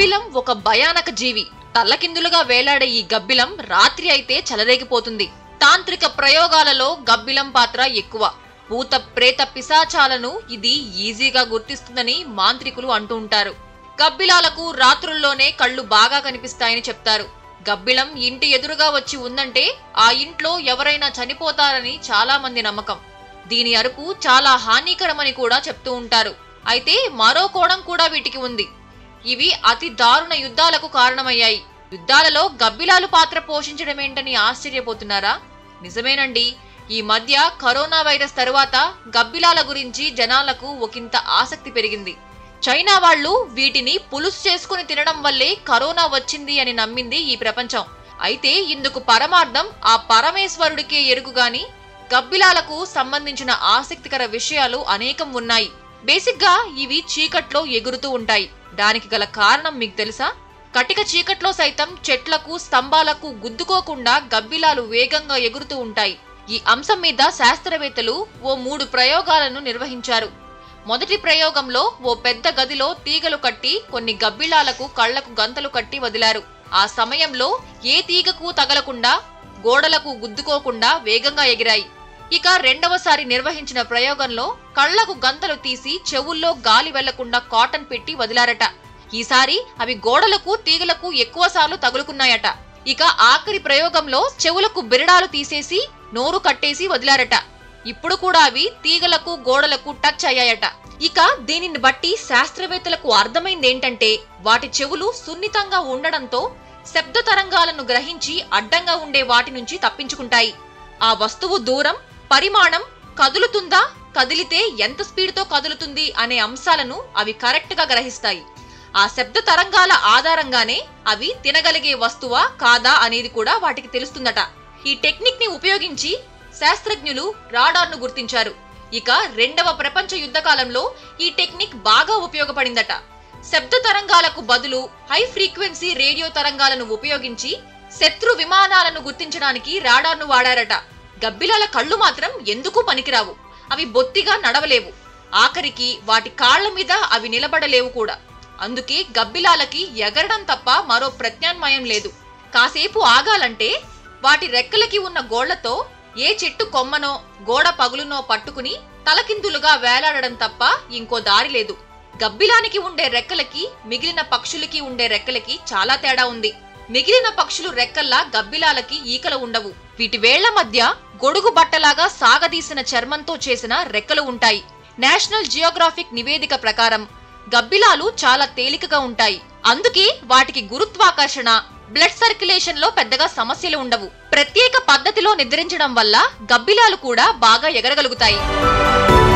గబ్బిలం ఒక భయానక జీవి తల్లకిందులుగా వేలాడే ఈ గబ్బిలం రాత్రి అయితే చెలరేగిపోతుంది తాంత్రిక ప్రయోగాలలో గబ్బిలం పాత్ర ఎక్కువ భూత ప్రేత పిశాచాలను ఇది ఈజీగా గుర్తిస్తుందని మాంత్రికులు అంటూ ఉంటారు గబ్బిలాలకు రాత్రుల్లోనే కళ్ళు బాగా కనిపిస్తాయని చెప్తారు గబ్బిలం ఇంటి ఎదురుగా వచ్చి ఉందంటే ఆ ఇంట్లో ఎవరైనా చనిపోతారని చాలా మంది నమ్మకం దీని అరుపు చాలా హానికరమని కూడా చెప్తూ ఉంటారు అయితే మరో కోణం కూడా వీటికి ఉంది ఇవి అతి దారుణ యుద్ధాలకు కారణమయ్యాయి యుద్ధాలలో గబ్బిలాలు పాత్ర పోషించడమేంటని ఆశ్చర్యపోతున్నారా నిజమేనండి ఈ మధ్య కరోనా వైరస్ తరువాత గబ్బిలాల గురించి జనాలకు ఒకంత ఆసక్తి పెరిగింది చైనా వాళ్ళు వీటిని పులుసు చేసుకుని తినడం వల్లే కరోనా వచ్చింది అని నమ్మింది ఈ ప్రపంచం అయితే ఇందుకు పరమార్థం ఆ పరమేశ్వరుడికే ఎరుగుగాని గబ్బిలాలకు సంబంధించిన ఆసక్తికర విషయాలు అనేకం ఉన్నాయి బేసిక్ గా ఇవి చీకట్లో ఎగురుతూ ఉంటాయి దానికి గల కారణం మీకు తెలుసా కటిక చీకట్లో సైతం చెట్లకు స్తంభాలకు గుద్దుకోకుండా గబ్బిలాలు వేగంగా ఎగురుతూ ఉంటాయి ఈ అంశం మీద శాస్త్రవేత్తలు ఓ మూడు ప్రయోగాలను నిర్వహించారు మొదటి ప్రయోగంలో ఓ పెద్ద గదిలో తీగలు కట్టి కొన్ని గబ్బిలాలకు కళ్లకు గంతలు కట్టి వదిలారు ఆ సమయంలో ఏ తీగకు తగలకుండా గోడలకు గుద్దుకోకుండా వేగంగా ఎగిరాయి ఇక రెండవసారి నిర్వహించిన ప్రయోగంలో కళ్లకు గంతలు తీసి చెవుల్లో గాలి వెళ్లకుండా కాటన్ పెట్టి వదిలారట ఈసారి అవి గోడలకు తీగలకు ఎక్కువసార్లు తగులుకున్నాయట ఇక ఆఖరి ప్రయోగంలో చెవులకు బిరడాలు తీసేసి నోరు కట్టేసి వదిలారట ఇప్పుడు కూడా అవి తీగలకు గోడలకు టచ్ అయ్యాయట ఇక దీనిని బట్టి శాస్త్రవేత్తలకు అర్థమైందేంటంటే వాటి చెవులు సున్నితంగా ఉండడంతో శబ్ద తరంగాలను గ్రహించి అడ్డంగా ఉండే వాటి నుంచి తప్పించుకుంటాయి ఆ వస్తువు దూరం పరిమాణం కదులుతుందా కదిలితే ఎంత స్పీడ్తో కదులుతుంది అనే అంశాలను అవి కరెక్ట్ గా గ్రహిస్తాయి ఆ శబ్ద తరంగాల ఆధారంగానే అవి తినగలిగే వస్తువా కాదా అనేది కూడా వాటికి తెలుస్తుందట ఈ టెక్నిక్ ని ఉపయోగించి శాస్త్రజ్ఞులు రాడార్ను గుర్తించారు ఇక రెండవ ప్రపంచ యుద్ధ కాలంలో ఈ టెక్నిక్ బాగా ఉపయోగపడిందట శబ్ద తరంగాలకు బదులు హై ఫ్రీక్వెన్సీ రేడియో తరంగాలను ఉపయోగించి శత్రు విమానాలను గుర్తించడానికి రాడార్ను వాడారట గబ్బిలాల కళ్ళు మాత్రం ఎందుకు పనికిరావు అవి బొత్తిగా నడవలేవు ఆఖరికి వాటి కాళ్ల మీద అవి నిలబడలేవు కూడా అందుకే గబ్బిలాలకి ఎగరడం తప్ప మరో ప్రత్యామ్నాయం లేదు కాసేపు ఆగాలంటే వాటి రెక్కలకి ఉన్న గోళ్లతో ఏ చెట్టు కొమ్మనో గోడ పగులునో పట్టుకుని తలకిందులుగా వేలాడడం తప్ప ఇంకో దారి లేదు గబ్బిలానికి ఉండే రెక్కలకి మిగిలిన పక్షులకి ఉండే రెక్కలకి చాలా తేడా ఉంది మిగిలిన పక్షులు రెక్కల్లా గబ్బిలాలకి ఈకలు ఉండవు వీటి వేళ్ల మధ్య గొడుగు బట్టలాగా సాగదీసిన చర్మంతో చేసిన రెక్కలు ఉంటాయి నేషనల్ జియోగ్రాఫిక్ నివేదిక ప్రకారం గబ్బిలాలు చాలా తేలికగా ఉంటాయి అందుకే వాటికి గురుత్వాకర్షణ బ్లడ్ సర్క్యులేషన్ లో పెద్దగా సమస్యలు ఉండవు ప్రత్యేక పద్ధతిలో నిద్రించడం వల్ల గబ్బిలాలు కూడా బాగా ఎగరగలుగుతాయి